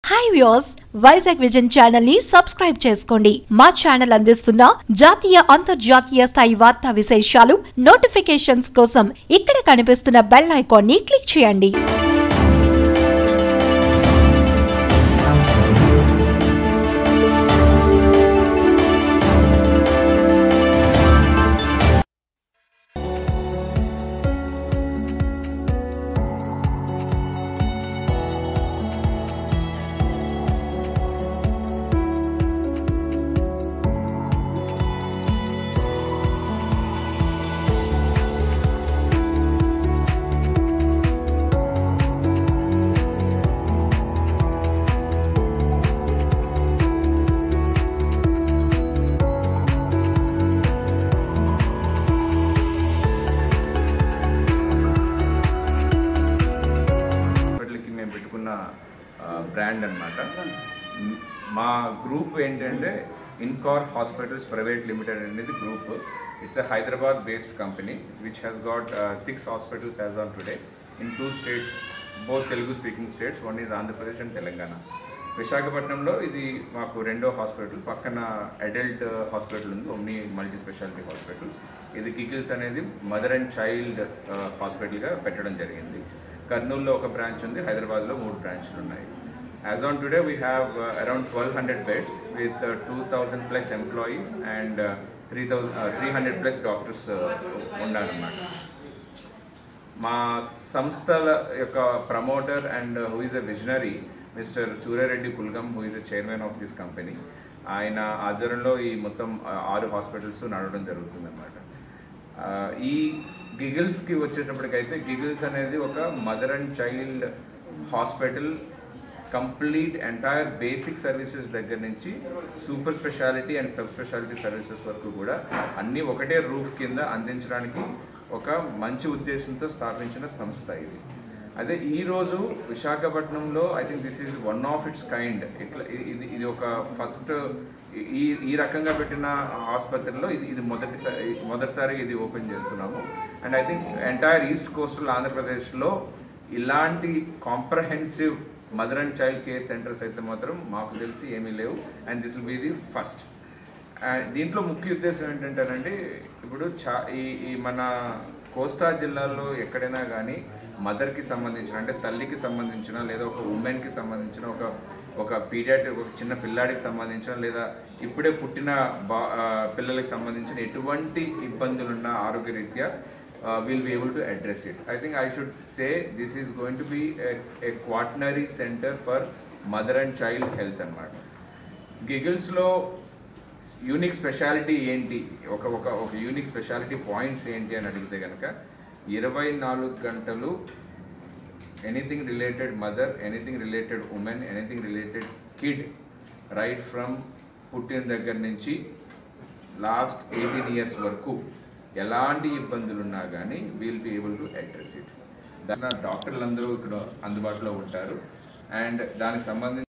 hi views Vizag vision channel ని subscribe చేసుకోండి మా ఛానల్ అందిస్తున్న జాతీయ అంతర్జాతీయ స్థాయి వార్తా విశేషాలు నోటిఫికేషన్స్ కోసం ఇక్కడ కనిపిస్తున్న బెల్ ఐకాన్ ని క్లిక్ చేయండి హాస్పిటల్కి మేము పెట్టుకున్న బ్రాండ్ అన్నమాట మ్, మా గ్రూప్ ఏంటంటే ఇన్కార్ హాస్పిటల్స్ ప్రైవేట్ లిమిటెడ్ అనేది group it's a Hyderabad based company which has got six hospitals as on today in two states both Telugu speaking states one is Andhra Pradesh and Telangana విశాఖపట్నంలో ఇది మాకు రెండో హాస్పిటల్ పక్కన అడల్ట్ హాస్పిటల్ ఉంది ఓమ్ని మల్టీ స్పెషాలిటీ హాస్పిటల్ ఇది కికిల్స్ అనేది మదర్ అండ్ చైల్డ్ హాస్పిటల్గా పెట్టడం జరిగింది కర్నూలులో ఒక బ్రాంచ్ ఉంది హైదరాబాద్లో మూడు బ్రాంచ్లు ఉన్నాయి as on today we have around twelve hundred beds with two thousand plus employees and three thousand three hundred plus doctors ఉండాలన్నమాట మా సంస్థల యొక్క promoter and who is a visionary mister Surya Reddy కుల్గం who is a chairman of this company ఆయన ఆధ్వర్యంలో ఈ మొత్తం ఆ, ఆరు హాస్పిటల్స్ నడవడం జరుగుతుందన్నమాట ఆ, ఈ గిగిల్స్కి వచ్చేటప్పటికైతే గిగిల్స్ అనేది ఒక mother and child hospital complete entire basic services దగ్గర నుంచి super speciality and sub speciality services వరకు కూడా అన్నీ ఒకటే రూఫ్ కింద అందించడానికి ఒక మంచి ఉద్దేశంతో స్థాపించిన సంస్థ ఇది అదే ఈ రోజు విశాఖపట్నంలో I think this is one of its kind ఇట్లా ఇ- ఇది ఇది ఒక ఫస్ట్ ఈ ఈ రకంగా పెట్టిన ఆసుపత్రిలో ఇది ఇది మొదటిసారి మొదటిసారి ఇది ఓపెన్ చేస్తున్నాము and I think entire east coastal ఆంధ్రప్రదేశ్లో ఇలాంటి comprehensive mother and child care centres అయితే మాత్రం మాకు తెలిసి ఏమీ లేవు and this will be the first దీంట్లో ముఖ్య ఉద్దేశం ఏంటంటేనండి ఇప్పుడు చా ఈ ఈ మన కోస్తా జిల్లాలో ఎక్కడైనా కానీ మదర్కి సంబంధించిన అంటే తల్లికి సంబంధించిన లేదా ఒక ఉమెన్కి సంబంధించిన ఒక ఒక పీడియాట్రిక్ ఒక చిన్న పిల్లాడికి సంబంధించిన లేదా ఇప్పుడే పుట్టిన బా ఆ, పిల్లలకి సంబంధించిన ఎటువంటి ఇబ్బందులున్న ఆరోగ్యరీత్యా will be able to address it I think I should say this is going to be a quaternary centre for mother and child health అనమాట గిగిల్స్లో యూనిక్ స్పెషాలిటీ ఏంటి ఒక ఒక ఒక యూనిక్ స్పెషాలిటీ పాయింట్స్ ఏంటి అని అడిగితే కనుక ఇరవై నాలుగు గంటలు anything related mother anything related women anything related kid right from పుట్టిన దగ్గర నుంచి లాస్ట్ ఎయిటీన్ ఇయర్స్ వరకు ఎలాంటి ఇబ్బందులు ఉన్నా కానీ we'll be able to address it దాని డాక్టర్లు అందరూ ఇక్కడ అందుబాటులో ఉంటారు అండ్ దానికి సంబంధించి